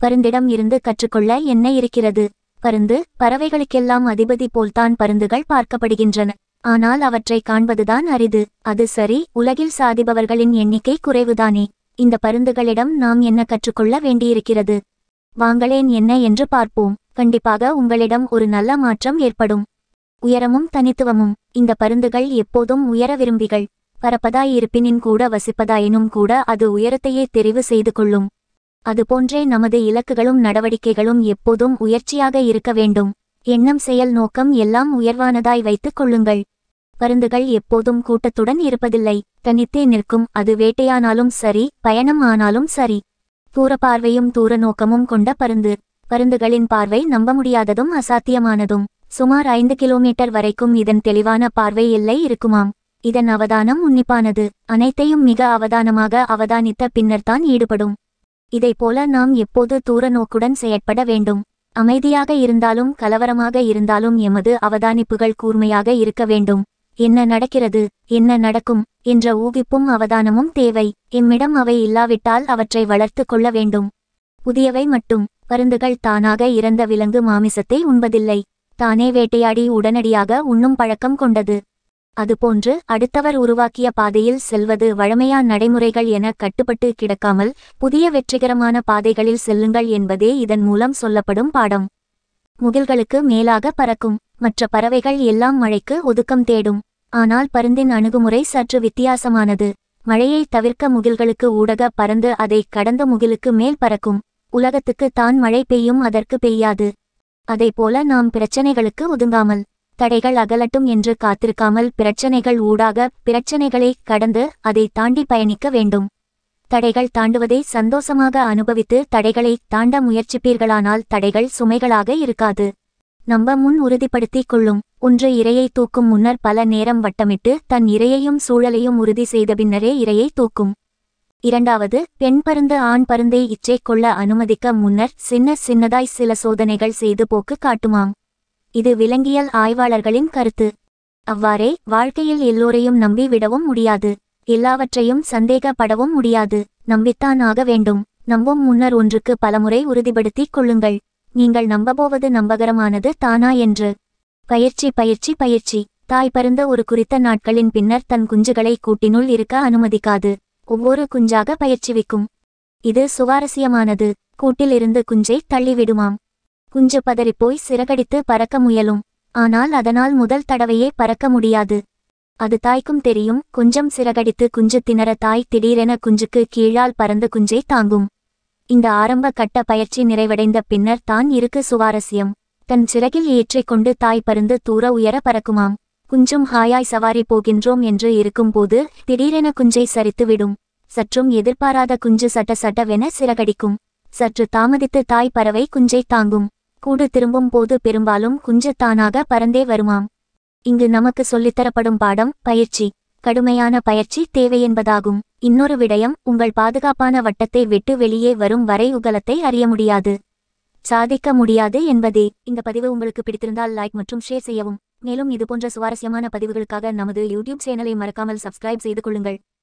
பருந்திடம் இருந்து கற்றுக்கொள்ள என்ன இருக்கிறது பருந்து பறவைகளுக்கெல்லாம் அதிபதி போல்தான் பருந்துகள் பார்க்கப்படுகின்றன ஆனால் அவற்றை காண்பதுதான் அரிது அது சரி உலகில் சாதிபவர்களின் எண்ணிக்கை குறைவுதானே இந்த பருந்துகளிடம் நாம் என்ன கற்றுக்கொள்ள வேண்டியிருக்கிறது வாங்களேன் என்ன என்று பார்ப்போம் கண்டிப்பாக உங்களிடம் ஒரு நல்ல மாற்றம் ஏற்படும் உயரமும் தனித்துவமும் இந்த பருந்துகள் எப்போதும் உயர விரும்பிகள் பறப்பதாய் இருப்பினின் கூட வசிப்பதாயினும் கூட அது உயரத்தையே தெரிவு செய்து கொள்ளும் அதுபோன்றே நமது இலக்குகளும் நடவடிக்கைகளும் எப்போதும் உயர்ச்சியாக இருக்க வேண்டும் எண்ணம் செயல் நோக்கம் எல்லாம் உயர்வானதாய் வைத்துக் கொள்ளுங்கள் பருந்துகள் எப்போதும் கூட்டத்துடன் இருப்பதில்லை தனித்தே நிற்கும் அது வேட்டையானாலும் சரி பயணம் ஆனாலும் சரி தூர பார்வையும் தூர நோக்கமும் கொண்ட பருந்து பருந்துகளின் பார்வை நம்ப முடியாததும் அசாத்தியமானதும் சுமார் ஐந்து கிலோமீட்டர் வரைக்கும் இதன் தெளிவான பார்வை எல்லை இருக்குமாம் இதன் அவதானம் உன்னிப்பானது அனைத்தையும் மிக அவதானமாக அவதானித்த பின்னர்தான் ஈடுபடும் இதைப்போல நாம் எப்போது தூர நோக்குடன் செயற்பட வேண்டும் அமைதியாக இருந்தாலும் கலவரமாக இருந்தாலும் எமது அவதானிப்புகள் கூர்மையாக இருக்க வேண்டும் என்ன நடக்கிறது என்ன நடக்கும் என்ற ஊகிப்பும் அவதானமும் தேவை எம்மிடம் அவை இல்லாவிட்டால் அவற்றை வளர்த்து கொள்ள வேண்டும் புதியவை மட்டும் பருந்துகள் தானாக இறந்த விலங்கு மாமிசத்தை உண்பதில்லை தானே வேட்டையாடி உடனடியாக உண்ணும் பழக்கம் கொண்டது அதுபோன்று அடுத்தவர் உருவாக்கிய பாதையில் செல்வது வழமையா நடைமுறைகள் என கட்டுப்பட்டு கிடக்காமல் புதிய வெற்றிகரமான பாதைகளில் செல்லுங்கள் என்பதே இதன் மூலம் சொல்லப்படும் பாடம் முகில்களுக்கு மேலாக பறக்கும் மற்ற பறவைகள் எல்லாம் மழைக்கு ஒதுக்கம் தேடும் ஆனால் பருந்தின் அணுகுமுறை சற்று வித்தியாசமானது மழையை தவிர்க்க முகில்களுக்கு ஊடக பறந்து அதை கடந்த முகிலுக்கு மேல் பறக்கும் உலகத்துக்கு தான் மழை பெய்யும் அதற்கு பெய்யாது அதைப்போல நாம் பிரச்சனைகளுக்கு ஒதுங்காமல் தடைகள் அகலட்டும் என்று காத்திருக்காமல் பிரச்சனைகள் ஊடாக பிரச்சனைகளை கடந்து அதை தாண்டி பயணிக்க வேண்டும் தடைகள் தாண்டுவதை சந்தோஷமாக அனுபவித்து தடைகளை தாண்ட முயற்சிப்பீர்களானால் தடைகள் சுமைகளாக இருக்காது நம்ப முன் உறுதிப்படுத்திக் கொள்ளும் ஒன்று இரையை தூக்கும் முன்னர் பல நேரம் வட்டமிட்டு தன் இரையையும் சூழலையும் உறுதி செய்த பின்னரே இரையை தூக்கும் இரண்டாவது பெண் பருந்து ஆண் பருந்தை இச்சை கொள்ள அனுமதிக்க முன்னர் சின்ன சின்னதாய் சில சோதனைகள் செய்து போக்கு காட்டுமாம் இது விலங்கியல் ஆய்வாளர்களின் கருத்து அவ்வாறே வாழ்க்கையில் எல்லோரையும் நம்பி விடவும் முடியாது எல்லாவற்றையும் சந்தேகப்படவும் முடியாது நம்பித்தான் ஆக வேண்டும் நம்பும் முன்னர் ஒன்றுக்கு பலமுறை உறுதிப்படுத்திக் கொள்ளுங்கள் நீங்கள் நம்பப்போவது நம்பகரமானது தானா என்று பயிற்சி பயிற்சி பயிற்சி தாய் பருந்த ஒரு குறித்த நாட்களின் பின்னர் தன் குஞ்சுகளை கூட்டினுள் இருக்க அனுமதிக்காது ஒவ்வொரு குஞ்சாக பயிற்சிவிக்கும் இது சுவாரஸ்யமானது கூட்டிலிருந்து குஞ்சை தள்ளிவிடுமாம் குஞ்சு பதறிப்போய் சிறகடித்து பறக்க முயலும் ஆனால் அதனால் முதல் தடவையே பறக்க முடியாது அது தாய்க்கும் தெரியும் கொஞ்சம் சிறகடித்து குஞ்சு திணற தாய் திடீரென குஞ்சுக்கு கீழால் பறந்து குஞ்சை தாங்கும் இந்த ஆரம்ப கட்ட பயிற்சி நிறைவடைந்த பின்னர் தான் இருக்கு சுவாரஸ்யம் தன் சிறகில் ஏற்றிக்கொண்டு தாய் பருந்து தூர உயர பறக்குமாம் குஞ்சும் ஹாயாய் சவாரி போகின்றோம் என்று இருக்கும்போது திடீரென குஞ்சை சரித்து விடும் சற்றும் எதிர்பாராத குஞ்சு சட்ட சட்டவென சிறகடிக்கும் சற்று தாமதித்து தாய் பறவை குஞ்சை தாங்கும் கூடு திரும்பும் போது பெரும்பாலும் குஞ்சு தானாக பறந்தே வருமாம் இங்கு நமக்கு சொல்லித்தரப்படும் பாடம் பயிற்சி கடுமையான பயிற்சி தேவை என்பதாகும் இன்னொரு விடயம் உங்கள் பாதுகாப்பான வட்டத்தை விட்டு வெளியே வரும் வரை உகலத்தை அறிய முடியாது சாதிக்க முடியாது என்பதே இந்த பதிவு உங்களுக்கு பிடித்திருந்தால் லைக் மற்றும் ஷேர் செய்யவும் மேலும் இதுபோன்ற சுவாரஸ்யமான பதிவுகளுக்காக நமது யூடியூப் சேனலை மறக்காமல் சப்ஸ்கிரைப் செய்து கொள்ளுங்கள்